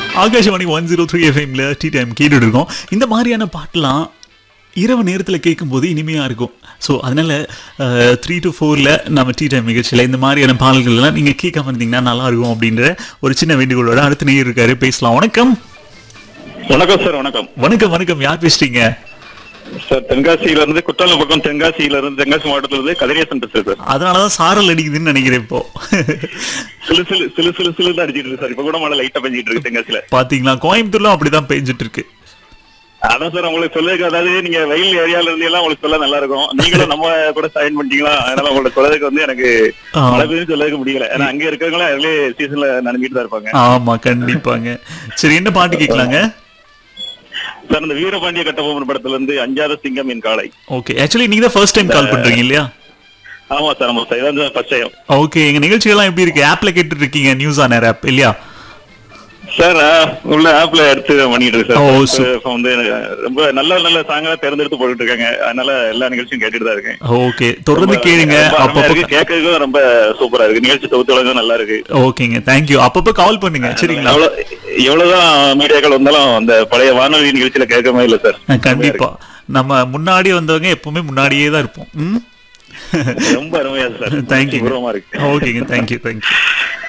Akashvani one zero three எஃப்எம்ல tea time கேட்டுட்டு இருக்கோம் இந்த மாதிரியான பாட்டெலாம் இரவு நேரத்தில் கேட்கும்போது இனிமையாக இருக்கும் ஸோ அதனால் த்ரீ டு ஃபோரில் நம்ம டீ டைம் நிகழ்ச்சியில் இந்த மாதிரியான பாடல்கள்லாம் நீங்கள் கேட்காம இருந்தீங்கன்னா நல்லா இருக்கும் அப்படின்ற ஒரு சின்ன வேண்டுகோளோட அடுத்த நேர் இருக்காரு பேசலாம் வணக்கம் வணக்கம் சார் வணக்கம் வணக்கம் வணக்கம் யார் பேசுறீங்க சார் தென்காசியில இருந்து குற்றாலம் பக்கம் தென்காசியில இருந்து தென்காசி மாவட்டத்துல இருந்து கதிரேசன் பேசுறேன் சார் அதனால தான் சாரல் அடிக்குதுன்னு நினைக்கிறேன் இப்போ சிலு சிலு சிலு சிலு சிலு தான் அடிச்சிட்டு இருக்கு சார் இப்ப கூட மழை லைட்டா பெஞ்சிட்டு இருக்கு தென்காசியில பார்த்தீங்களா கோயம்புத்தூர்லாம் அப்படிதான் பெஞ்சிட்டு இருக்கு அதான் சார் உங்களுக்கு சொல்லுறதுக்கு அதாவது நீங்க வெயில் ஏரியால இருந்து எல்லாம் உங்களுக்கு சொல்ல நல்லா இருக்கும் நீங்களும் நம்ம கூட சைன் பண்ணிட்டீங்களா அதனால உங்களுக்கு சொல்றதுக்கு வந்து எனக்கு ஆ. மழை பெய்யும் சொல்லதுக்கு முடியல ஏன்னா அங்க இருக்கிறவங்களா அதுலயே சீசன்ல நனைஞ்சிட்டு தான் இருப்பாங்க ஆமா கண்டிப்பாங்க சரி என்ன பாட்டு கேட்கலாங்க சார் இந்த வீரபாண்டிய கட்டபொம்மன் படத்துல இருந்து அஞ்சாத சிங்கம் என் காளை ஓகே ஆக்சுவலி நீங்க தான் ஃபர்ஸ்ட் டைம் கால் பண்றீங்க இல்லையா ஆமா சார் ஆமா சார் இதான் ஃபர்ஸ்ட் டைம் ஓகே எங்க நிகழ்ச்சிகள்லாம் எப்படி இருக்கு ஆப்ல கேட்டுட்டு இருக்கீங்க நியூஸ் ஆன் ஏர் ஆப் இல்லையா சார் உள்ள ஆப்ல எடுத்து பண்ணிட்டு இருக்கு ஓ, சார் சூப்பர். இப்ப வந்து எனக்கு ரொம்ப நல்ல நல்ல சாங்கா தேர்ந்தெடுத்து போட்டுட்டு இருக்காங்க அதனால எல்லா நிகழ்ச்சியும் கேட்டுட்டு தான் இருக்கேன் ஓகே தொடர்ந்து ரொம்ப- கேளுங்க ரொம்ப அருமையா அப்பப்போ இருக்கு கேட்கறதுக்கும் ரொம்ப சூப்பரா இருக்கு நிகழ்ச்சி தொகுத்து வழங்கும் நல்லா இருக்கு ஓகேங்க தேங்க்யூ அப்பப்போ கால் பண்ணுங்க சரிங்களா எவ்வளவு எவ்வளவுதான் மீடியாக்கள் வந்தாலும் அந்த பழைய வானொலி நிகழ்ச்சியில கேட்கவே இல்ல சார் அஹ், கண்டிப்பா நம்ம முன்னாடி வந்தவங்க எப்பவுமே முன்னாடியே தான் இருப்போம் ம் ரொம்ப அருமையா சார் தேங்க்யூ பூர்வமா இருக்கு ஓகேங்க தேங்க்யூ தேங்க்யூ